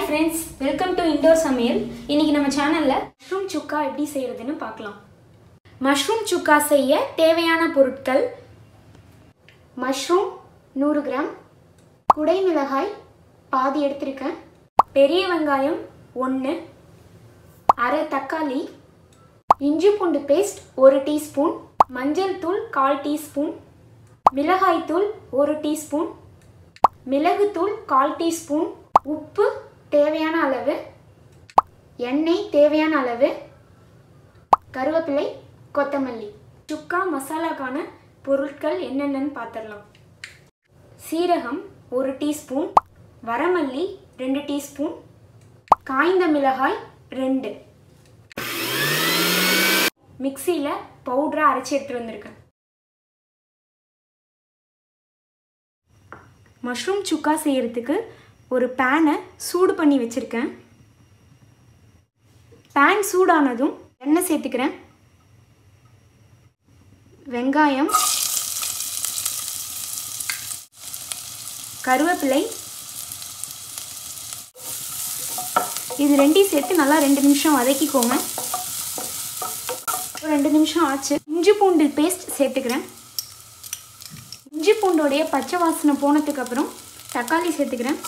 friends welcome to indoor சமையல் இன்னைக்கு நம்ம சேனலில் மஷ்ரூம் சுக்கா எப்படி செய்கிறதுன்னு பார்க்கலாம் மஷ்ரூம் சுக்கா செய்ய தேவையான பொருட்கள் மஷ்ரூம் நூறு கிராம் குடை மிளகாய் பாதி எடுத்திருக்கேன் பெரிய வெங்காயம் ஒன்று அரை தக்காளி இஞ்சி பூண்டு பேஸ்ட் ஒரு டீஸ்பூன் மஞ்சள் தூள் கால் டீஸ்பூன் மிளகாய் தூள் ஒரு டீஸ்பூன் மிளகுத்தூள் கால் டீஸ்பூன் உப்பு தேவையான அளவு எண்ணெய் தேவையான அளவு கருவேப்பிலை கொத்தமல்லி சுக்கா மசாலாக்கான பொருட்கள் என்னென்னு பார்த்துடலாம் சீரகம் ஒரு டீஸ்பூன் வரமல்லி ரெண்டு டீஸ்பூன் காய்ந்த மிளகாய் ரெண்டு மிக்சியில் பவுடராக அரைச்சி எடுத்துகிட்டு வந்திருக்கேன் மஷ்ரூம் சுக்கா செய்கிறதுக்கு ஒரு பேனை சூடு பண்ணி வச்சுருக்கேன் பேன் சூடானதும் எண்ணெய் சேர்த்துக்கிறேன் வெங்காயம் கருவேப்பிலை இது ரெண்டையும் சேர்த்து நல்லா ரெண்டு நிமிஷம் வதக்கிக்கோங்க ஒரு ரெண்டு நிமிஷம் ஆச்சு இஞ்சி பூண்டு பேஸ்ட் சேர்த்துக்கிறேன் இஞ்சி பூண்டோடைய பச்சை வாசனை போனதுக்கு அப்புறம் தக்காளி சேர்த்துக்கிறேன்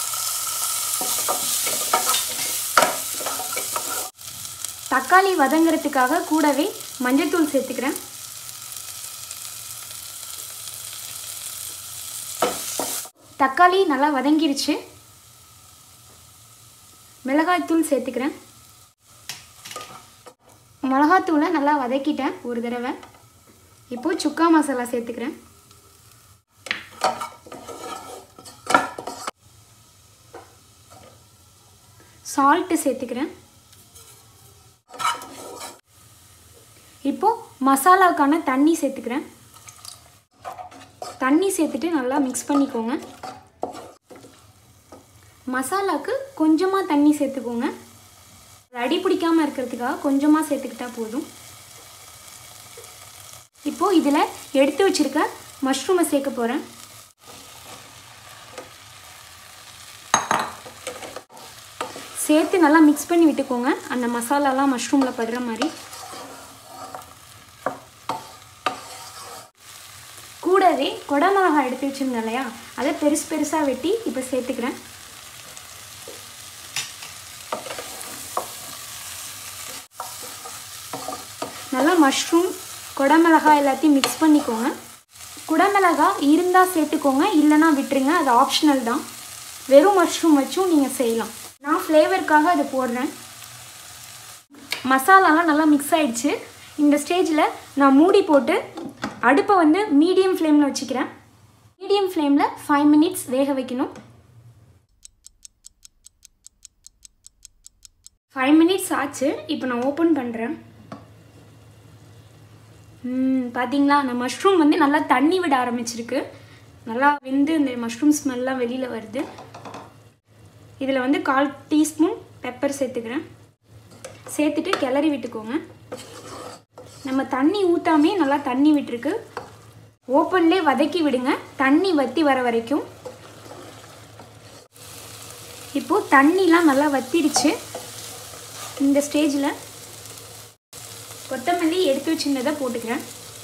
தக்காளி வதங்கிறதுக்காக கூடவே மஞ்சள்தூள் சேர்த்துக்கிறேன் தக்காளி நல்லா வதங்கிருச்சு மிளகாய்த்தூள் சேர்த்துக்கிறேன் மிளகாத்தூளை நல்லா வதக்கிட்டேன் ஒரு தடவை இப்போது சுக்கா மசாலா சேர்த்துக்கிறேன் சால்ட்டு சேர்த்துக்கிறேன் இப்போது மசாலாவுக்கான தண்ணி சேர்த்துக்கிறேன் தண்ணி சேர்த்துட்டு நல்லா மிக்ஸ் பண்ணிக்கோங்க மசாலாவுக்கு கொஞ்சமாக தண்ணி சேர்த்துக்கோங்க அடி பிடிக்காமல் இருக்கிறதுக்காக கொஞ்சமாக சேர்த்துக்கிட்டா போதும் இப்போது இதில் எடுத்து வச்சுருக்க மஷ்ரூமை சேர்க்க போகிறேன் சேர்த்து நல்லா மிக்ஸ் பண்ணி விட்டுக்கோங்க அந்த மசாலாலாம் மஷ்ரூமில் படுற மாதிரி கூடவே குடமிளகாய் எடுத்து வச்சுருந்தேன் இல்லையா அதை பெருசு பெருசாக வெட்டி இப்போ சேர்த்துக்கிறேன் நல்லா மஷ்ரூம் குடமிளகாய் எல்லாத்தையும் மிக்ஸ் பண்ணிக்கோங்க குடமிளகாய் இருந்தால் சேர்த்துக்கோங்க இல்லைன்னா விட்டுருங்க அது ஆப்ஷனல் தான் வெறும் மஷ்ரூம் வச்சும் நீங்கள் செய்யலாம் நான் ஃப்ளேவருக்காக அதை போடுறேன் மசாலாலாம் நல்லா மிக்ஸ் ஆயிடுச்சு இந்த ஸ்டேஜில் நான் மூடி போட்டு அடுப்பை வந்து மீடியம் ஃப்ளேமில் வச்சுக்கிறேன் மீடியம் ஃப்ளேமில் ஃபைவ் மினிட்ஸ் வேக வைக்கணும் ஃபைவ் மினிட்ஸ் ஆச்சு இப்போ நான் ஓப்பன் பண்ணுறேன் பார்த்தீங்களா அந்த மஷ்ரூம் வந்து நல்லா தண்ணி விட ஆரம்பிச்சிருக்கு நல்லா வெந்து இந்த மஷ்ரூம் ஸ்மெல்லாம் வெளியில் வருது இதில் வந்து கால் டீஸ்பூன் பெப்பர் சேர்த்துக்கிறேன் சேர்த்துட்டு கிளறி விட்டுக்கோங்க நம்ம தண்ணி ஊற்றாமே நல்லா தண்ணி விட்டுருக்கு ஓப்பன்லே வதக்கி விடுங்க தண்ணி வற்றி வர வரைக்கும் இப்போது தண்ணிலாம் நல்லா வத்திடுச்சு இந்த ஸ்டேஜில் கொத்தமல்லி எடுத்து வச்சுருந்ததை போட்டுக்கிறேன்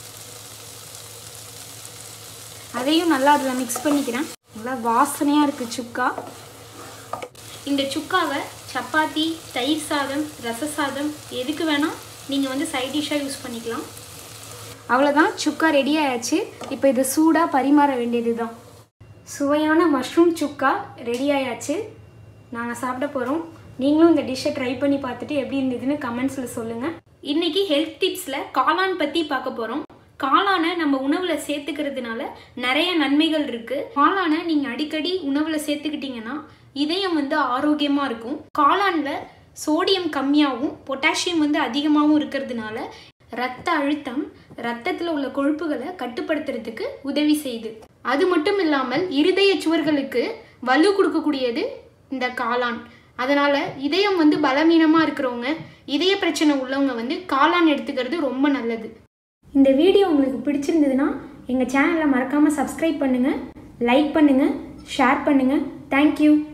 அதையும் நல்லா அதில் மிக்ஸ் பண்ணிக்கிறேன் நல்லா வாசனையாக இருக்குது சுக்கா இந்த சுக்காவை சப்பாத்தி தயிர் சாதம் ரச சாதம் எதுக்கு வேணால் நீங்கள் வந்து சைட் டிஷ்ஷாக யூஸ் பண்ணிக்கலாம் அவ்வளோதான் சுக்கா ரெடி ஆயாச்சு இப்போ இது சூடாக பரிமாற வேண்டியது தான் சுவையான மஷ்ரூம் சுக்கா ரெடி ஆயாச்சு நாங்கள் சாப்பிட போகிறோம் நீங்களும் இந்த டிஷ்ஷை ட்ரை பண்ணி பார்த்துட்டு எப்படி இருந்ததுன்னு கமெண்ட்ஸில் சொல்லுங்கள் இன்றைக்கி ஹெல்த் டிப்ஸில் காளான் பற்றி பார்க்க போகிறோம் காளானை நம்ம உணவில் சேர்த்துக்கிறதுனால நிறைய நன்மைகள் இருக்குது காளானை நீங்கள் அடிக்கடி உணவில் சேர்த்துக்கிட்டிங்கன்னா இதயம் வந்து ஆரோக்கியமாக இருக்கும் காளானில் சோடியம் கம்மியாகவும் பொட்டாசியம் வந்து அதிகமாகவும் இருக்கிறதுனால ரத்த அழுத்தம் ரத்தத்தில் உள்ள கொழுப்புகளை கட்டுப்படுத்துறதுக்கு உதவி செய்யுது அது மட்டும் இல்லாமல் இருதய சுவர்களுக்கு வலு கொடுக்கக்கூடியது இந்த காளான் அதனால் இதயம் வந்து பலவீனமாக இருக்கிறவங்க இதய பிரச்சனை உள்ளவங்க வந்து காளான் எடுத்துக்கிறது ரொம்ப நல்லது இந்த வீடியோ உங்களுக்கு பிடிச்சிருந்ததுன்னா எங்கள் சேனலை மறக்காமல் சப்ஸ்கிரைப் பண்ணுங்கள் லைக் பண்ணுங்கள் ஷேர் பண்ணுங்கள் தேங்க்யூ